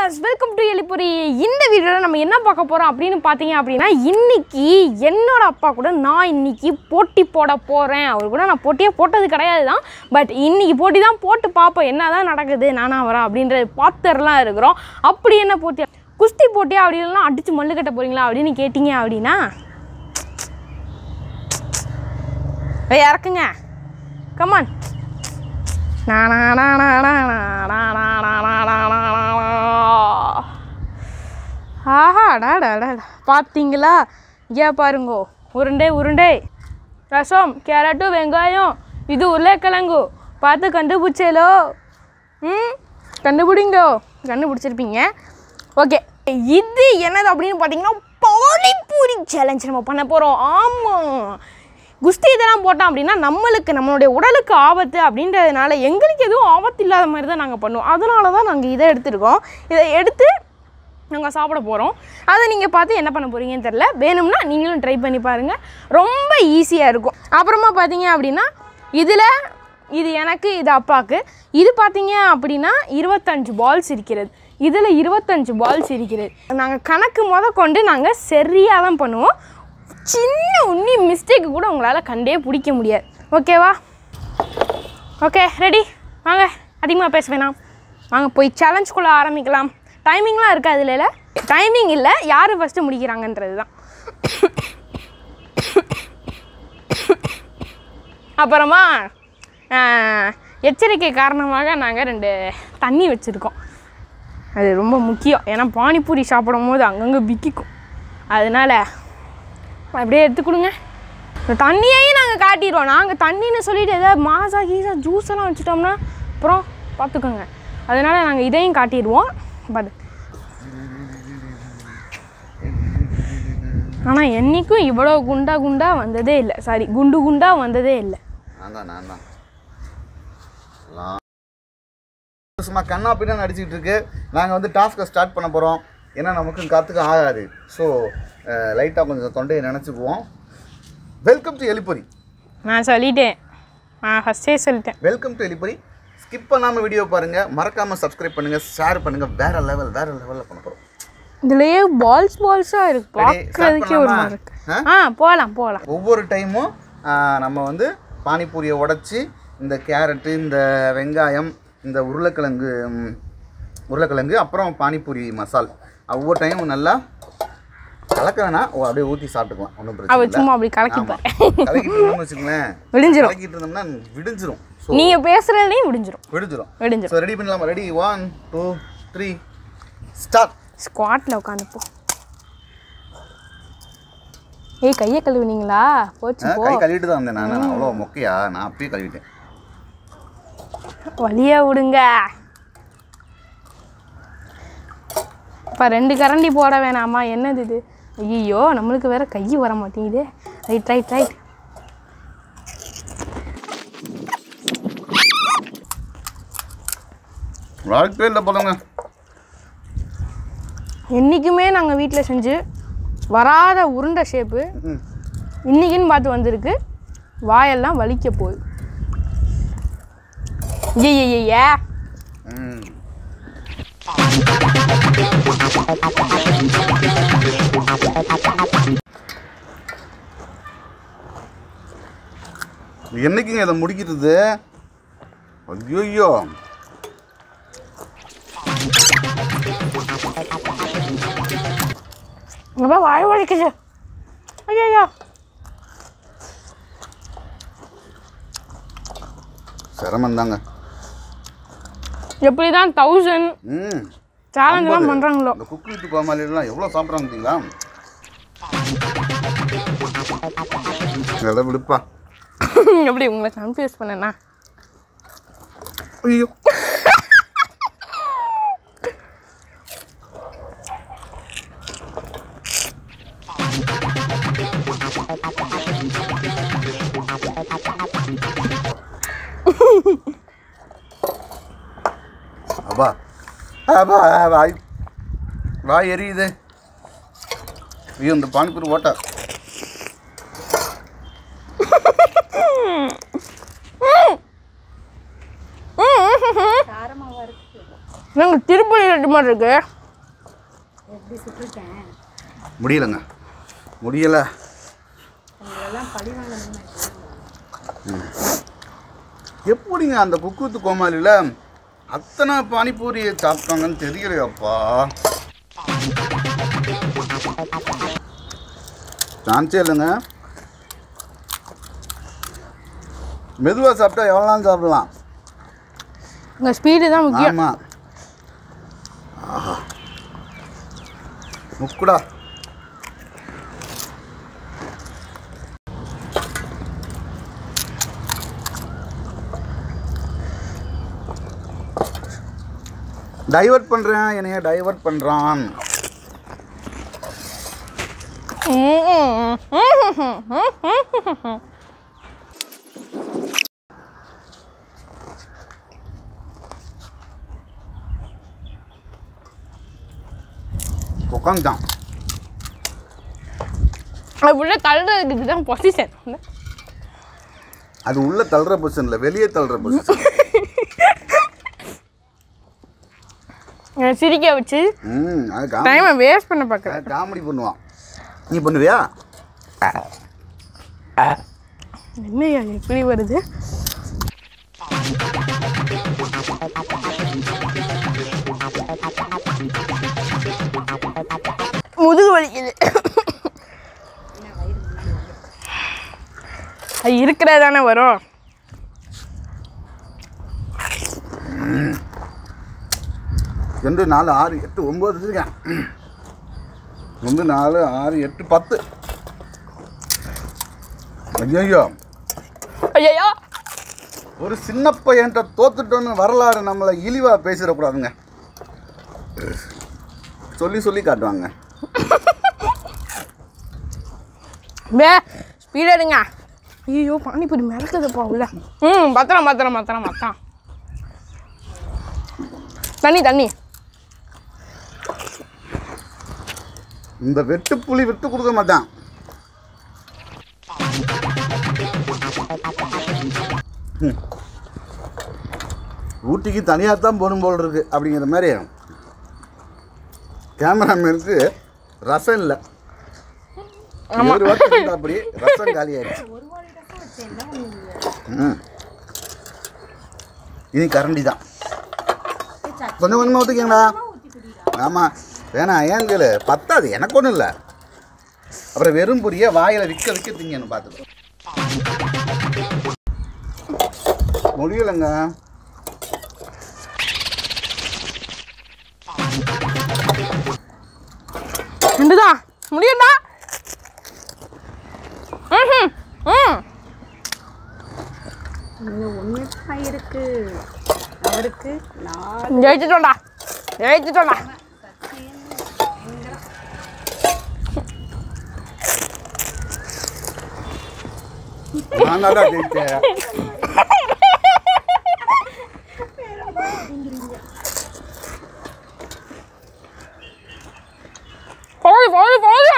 Viewers welcome to எலிபுரி இந்த வீடியோவில் நம்ம என்ன பார்க்க போகிறோம் அப்படின்னு பார்த்தீங்க அப்படின்னா இன்னைக்கு என்னோட அப்பா கூட நான் இன்னைக்கு போட்டி போட போகிறேன் அவர் கூட நான் போட்டியே போட்டது கிடையாது தான் பட் இன்னைக்கு போட்டி தான் போட்டு பார்ப்போம் என்ன தான் நடக்குது நானா வரேன் அப்படின்றது பார்த்துலாம் இருக்கிறோம் அப்படி என்ன போட்டி குஸ்தி போட்டியா அப்படி இல்லைன்னா அடித்து மல்லு கட்ட போகிறீங்களா அப்படின்னு கேட்டிங்க அப்படின்னா ஏய், இறக்குங்க கமான் ஆஹாடாடாடா பார்த்தீங்களா இங்கே பாருங்கோ உருண்டை உருண்டை ரசம் கேரட்டு வெங்காயம் இது உருளைக்கிழங்கு பார்த்து கண்டுபிடிச்சேலோ ம் கண்டுபிடிங்கோ கண்டுபிடிச்சிருப்பீங்க ஓகே இது என்னது அப்படின்னு பார்த்தீங்கன்னா பானிபூரி சேலஞ்ச் நம்ம பண்ண போகிறோம் ஆமாம் குஸ்தி இதெல்லாம் போட்டோம் அப்படின்னா நம்மளுக்கு நம்மளுடைய உடலுக்கு ஆபத்து அப்படின்றதுனால எங்களுக்கு எதுவும் ஆபத்து இல்லாத மாதிரி தான் நாங்கள் பண்ணுவோம் அதனால தான் நாங்கள் இதை எடுத்துருக்கோம் இதை எடுத்து நாங்கள் சாப்பிட போகிறோம் அதை நீங்கள் பார்த்து என்ன பண்ண போகிறீங்கன்னு தெரில வேணும்னா நீங்களும் ட்ரை பண்ணி பாருங்கள் ரொம்ப ஈஸியாக இருக்கும் அப்புறமா பார்த்தீங்க அப்படின்னா இதில் இது எனக்கு இது அப்பாவுக்கு இது பார்த்தீங்க அப்படின்னா இருபத்தஞ்சு பால்ஸ் இருக்கிறது இதில் இருபத்தஞ்சு பால்ஸ் இருக்கிறது நாங்கள் கணக்கு முத கொண்டு நாங்கள் சரியாக தான் பண்ணுவோம் சின்ன உன்னி மிஸ்டேக்கு கூட உங்களால் கண்டே பிடிக்க முடியாது ஓகேவா ஓகே ரெடி வாங்க அதிகமாக பேச வேணாம் வாங்க போய் சேலஞ்சுக்குள்ளே ஆரம்பிக்கலாம் டைமிங்லாம் இருக்கா அதில் இல்லை டைமிங் இல்லை யார் ஃபஸ்ட்டு முடிக்கிறாங்கன்றது தான் அப்புறமா ஆஹ், எச்சரிக்கை காரணமாக நாங்கள் ரெண்டு தண்ணி வச்சுருக்கோம் அது ரொம்ப முக்கியம் ஏன்னா பானிபூரி சாப்பிடும் போது அங்கங்கே விக்கிக்கும் அதனால் அப்படியே எடுத்து கொடுங்க இந்த தண்ணியையும் நாங்கள் காட்டிடுவோம் நாங்கள் தண்ணின்னு சொல்லிட்டு ஏதாவது மாசா கீசா ஜூஸ் எல்லாம் வச்சுட்டோம்னா அப்புறம் பார்த்துக்கோங்க அதனால் நாங்கள் இதையும் காட்டிடுவோம் பாரு ஆனால் என்றைக்கும் இவ்வளோ குண்டா குண்டா வந்ததே இல்லை சாரி குண்டு குண்டா வந்ததே இல்லை நான் தான் நான் தான் எல்லாம் சும்மா கண்ணா பின்னா நடிச்சிட்டு இருக்கு நாங்கள் வந்து டாஸ்க்கை ஸ்டார்ட் பண்ண போகிறோம் ஏன்னா நமக்கும் கற்றுக்க ஆகாது ஸோ லைட்டாக கொஞ்சம் தொண்டையை நினச்சிக்குவோம் வெல்கம் டு எலிப்பொரி நான் சொல்லிட்டேன் நான் ஃபஸ்ட்டே சொல்லிட்டேன் வெல்கம் டு எலிப்பொரி ஸ்கிப் பண்ணாமல் வீடியோ பாருங்கள் மறக்காமல் சப்ஸ்கிரைப் பண்ணுங்கள் ஷேர் பண்ணுங்கள் வேறு லெவல் வேறு லெவலில் பண்ண போகிறோம் இதுலேயே பால்ஸ் பால்ஸாக இருக்கு Ready? Start பார்க்குறதுக்கே ஒரு பண்ணலாமா? மாதிரி இருக்கு ஆ? ஆ போகலாம் போகலாம் ஒவ்வொரு டைமும் நம்ம வந்து பானிபூரியை உடைச்சி இந்த கேரட்டு இந்த வெங்காயம் இந்த உருளைக்கிழங்கு ம், உருளைக்கிழங்கு அப்புறம் பானிபூரி மசால் ஒவ்வொரு டைமும் நல்லா கலக்க வேணாம் ஓ அப்படியே ஊற்றி சாப்பிட்டுக்கலாம் ஒன்றும் பிரச்சனை அவ இல்லை சும்மா அப்படி கலக்கி ஆமாம் பாரு கலக்கிட்டு இருந்தோம்னு வச்சுங்களேன் விடிஞ்சிரும் கலக்கிட்டு இருந்தோம்னா விடிஞ்சிரும் ஸோ நீங்கள் பேசுகிறதுலையும் விடிஞ்சிரும் விடிஞ்சிரும் விடிஞ்சிரும் ஸோ ரெடி பண்ணலாமா ready one two three start ஸ்குவாட்டில் உட்காந்துப்போ ஏய் கையை கழுவுனீங்களா போச்சு போ கை கழுவிட்டு தான் வந்தேன் நான் நான் அவ்வளோ மொக்கையா நான் அப்பயே கழுவிட்டேன் வழியா விடுங்க இப்போ ரெண்டு கரண்டி போட வேணாமா என்னது இது ஐயோ நம்மளுக்கு வேற கை வர மாட்டேங்குது ரைட் ரைட் ரைட் வாழ்க்கையே இல்லை போலங்க என்றைக்குமே நாங்கள் வீட்டில் செஞ்சு வராத உருண்டை ஷேப்பு ம் இன்னைக்குன்னு பார்த்து வந்திருக்கு வாயெல்லாம் வலிக்க போகுது ஏ ம் என்னைக்குங்க இதை முடிக்கிறது ஐயோ ரொம்ப வாய வலிக்குது ஐயோ சிரமம் தாங்க எப்படி தான் தௌசண்ட் ம் சேலஞ்செலாம் பண்ணுறாங்களோ இந்த குக்கு வித்து கோமாளிலாம் எவ்வளோ சாப்பிட்றாங்க பார்த்தீங்களா இதெல்லாம் விடுப்பா எப்படி உங்களை கன்ஃபியூஸ் பண்ணேன்னா ஐயோ அப்பா அப்பா வாய் வாய் எரியுது ஐயோ இந்த பானிபூரி ஓட்டா நாங்கள் திருப்பதி லட்டு மாதிரி இருக்கு எப்படி சுட்டுருக்கேன் முடியலைங்க முடியலை உங்களெல்லாம் பழி வாங்கணும்னு எப்படிங்க அந்த குக்குத்து கோமாளியில் அத்தனை பானிபூரியை சாப்பிட்டாங்கன்னு தெரியலையாப்பா சான்ஸே இல்லைங்க மெதுவாக சாப்பிட்டா எவ்வளோ நாள் சாப்பிடலாம் உங்கள் ஸ்பீடு தான் முக்கியம் ஆமாம் ஆஹா முக்குடா டைவர்ட் பண்ணுறேன் என்னைய டைவர்ட் பண்ணுறான் உட்காந்துட்டான் அப்படியே தள்ளுறதுக்கு இதுதான் பொசிஷன் அது உள்ள தள்ளுற பொசிஷனில் வெளியே தள்ளுற பொசிஷன் சிரிக்க வச்சு ம் அது காமெடி டைமை வேஸ்ட் பண்ண பார்க்குறேன் அது காமெடி பண்ணுவான் நீ பண்ணுவியா என்னையா இப்படி வருது முதுகு வலிக்குது அது இருக்கிறது தானே வரும் ரெண்டு நாலு ஆறு எட்டு ஒம்பது வச்சுருக்கேன் ரெண்டு நாலு ஆறு எட்டு பத்து ஐயோ ஐயோ ஒரு சின்ன பையன்ட்ட தோத்துட்டோன்னு வரலாறு நம்மளை இழிவாக பேசிடக்கூடாதுங்க சொல்லி சொல்லி காட்டுவாங்க பே ஸ்பீடாக எடுங்க ஐயோ பானிபூரி மிளக்குதுப்பா உள்ள ம் பத்திரம் பத்திரம் பத்திரம் பத்திரம் தண்ணி தண்ணி இந்த வெட்டுப்புலி விட்டு கொடுக்க மாட்டான் ம். ஊட்டிக்கு தனியாக தான் போகணும் போல் இருக்கு அப்படிங்கிற மாதிரி கேமராமேனுக்கு ரசம் இல்லை ஒரு வாரம் இருந்தா அப்படி ரசம் காலி ஆயிடுச்சு ம். இனி கரண்டி தான் கொஞ்சம் கொஞ்சமாக ஊற்றிக்கீங்களா ஆமாம் வேணாம் ஏன் கேளு பத்தாது எனக்கு ஒன்றும் இல்லை அப்புறம் வெறும் புரிய வாயில் விற்க விற்க திங்கன்னு பார்த்துக்கோ முடியலைங்க ரெண்டுதான் முடியும்டா ம் ம் இன்னும் ஒன்று தான் இருக்கு அவருக்கு நாலு ஜெயிச்சிட்டோம்டா ஜெயிச்சிட்டோம்டா நான் தான்டா ஜெயிச்சேன் போது போது போது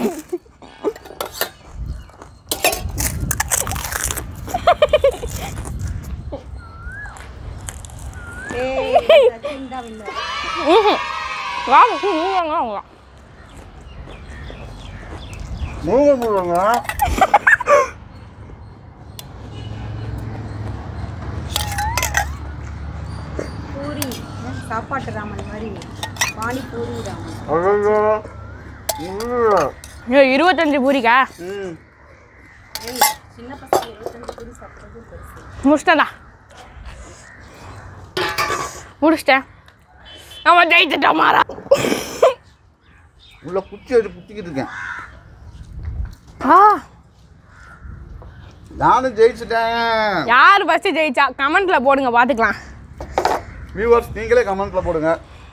ஏய் சச்சின் தான் winner. ம் வாங்க நீங்க வாங்க மூணு போடுவாங்க பூரி ஏன் சாப்பாட்டு ராமன் மாதிரி பானிபூரி ராமன் ஐயோ இருபத்தஞ்சு பூரிக்கா ம் ஏய் சின்ன பசங்க இருபத்தஞ்சு பூரி சாப்பிட்றது பெருசு முடிச்சிட்டேன்டா முடிச்சிட்டேன் நம்ம ஜெயிச்சிட்டோம் மாறா உள்ள குச்சி வச்சு குத்திக்கிட்டு இருக்கேன் ஆ நானும் ஜெயிச்சிட்டேன் யார் ஃபஸ்ட்டு ஜெயிச்சா கமெண்ட்ல போடுங்க பார்த்துக்கலாம் வியூவர்ஸ் நீங்களே கமெண்ட்டில் போடுங்க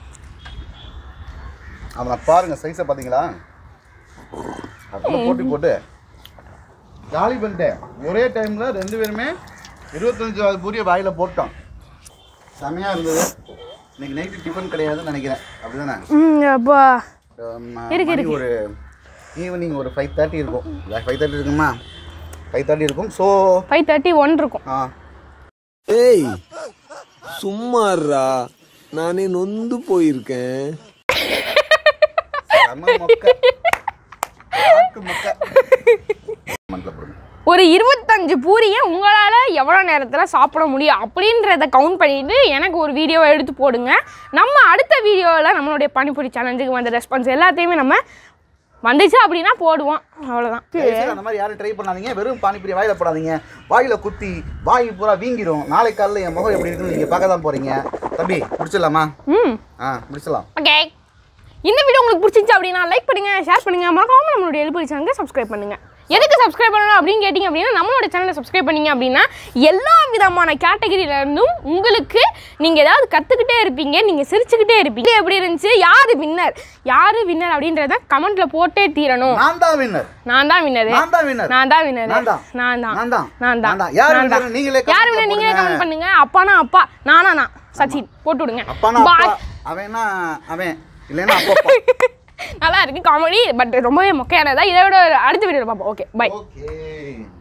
அவனை பாருங்க சைஸை பார்த்தீங்களா அப்படியே போட்டி போட்டு ஜாலி பண்ணிட்டேன் ஒரே டைமில் ரெண்டு பேருமே இருபத்தஞ்சாவது பூரிய வாயில் போட்டோம் செமையாக இருந்தது இன்னைக்கு நைட்டு டிஃபன் கிடையாதுன்னு நினைக்கிறேன் அப்படிதானே ம் அப்பா ஆமா, இருக்கு, மணி ஒரு ஈவினிங் ஒரு ஃபைவ் தேர்ட்டி இருக்கும் ஃபைவ் தேர்ட்டி இருக்குமா ஃபைவ் தேர்ட்டி இருக்கும் ஸோ ஃபைவ் தேர்ட்டி ஒன் இருக்கும் ஆ ஏய் சும்மாறா நானே நொந்து போயிருக்கேன் செம மொக்க நாக்கு மொக்க கமெண்ட்ல போடுங்க ஒரு இருபத்தஞ்சு பூரியை உங்களால் எவ்வளோ நேரத்தில் சாப்பிட முடியும் அப்படின்றத கவுண்ட் பண்ணிட்டு எனக்கு ஒரு வீடியோவை எடுத்து போடுங்க நம்ம அடுத்த வீடியோவில் நம்மளுடைய பானிபூரி சேலஞ்சுக்கு வந்த ரெஸ்பான்ஸ் எல்லாத்தையுமே நம்ம வந்துச்சு அப்படின்னா போடுவோம் அவ்வளோதான் தயவு செய்து அந்த மாதிரி யாரும் ட்ரை பண்ணாதீங்க வெறும் பானிபூரி வாயில போடாதீங்க வாயில குத்தி வாய் பூரா வீங்கிரும் நாளை காலைல என் முகம் எப்படி இருக்குன்னு நீங்க பார்க்க தான் போறீங்க தம்பி முடிச்சிடலாமா ம் ஆ முடிச்சிடலாம் ஓகே இந்த வீடியோ உங்களுக்கு பிடிச்சிருந்துச்சு அப்படின்னா லைக் பண்ணுங்க ஷேர் பண்ணுங்க மறக்காம நம்மளுடைய எழுப்பி சேனலுக்கு சப்ஸ்கிரைப் பண்ணுங்க எதுக்கு சப்ஸ்கிரைப் பண்ணணும் அப்படின்னு கேட்டிங்க அப்படின்னா நம்மளோட சேனலை சப்ஸ்கிரைப் பண்ணீங்க அப்படின்னா எல்லா விதமான கேட்டகரியில இருந்தும் உங்களுக்கு நீங்கள் ஏதாவது கற்றுக்கிட்டே இருப்பீங்க நீங்கள் சிரிச்சுக்கிட்டே இருப்பீங்க எப்படி இருந்துச்சு யார் வின்னர் யார் வின்னர் அப்படின்றத கமெண்ட்ல போட்டே தீரணும் நான் தான் வின்னர் நான் தான் வின்னர் நான் தான் வின்னர் நான் தான் வின்னர் நான் தான். நான் தான் நான் தான். நான் தான் நான் தான். யார் நான் தான். winner? நீங்களே யார் comment winner? நீங்களே போடுங்க. கமெண்ட் பண்ணுங்க அப்பானா அப்பா நானா நான் சச்சின் போட்டு விடுங்க அப்பானா Bye. அப்பா அவனா அவன் இல்லைன்னா அப்பா நல்லா இருக்கு காமெடி பட் ரொம்பவே மொக்கையானதா இதோட அடுத்த வீடியோவில் பார்ப்போம் ஓகே பை ஓகே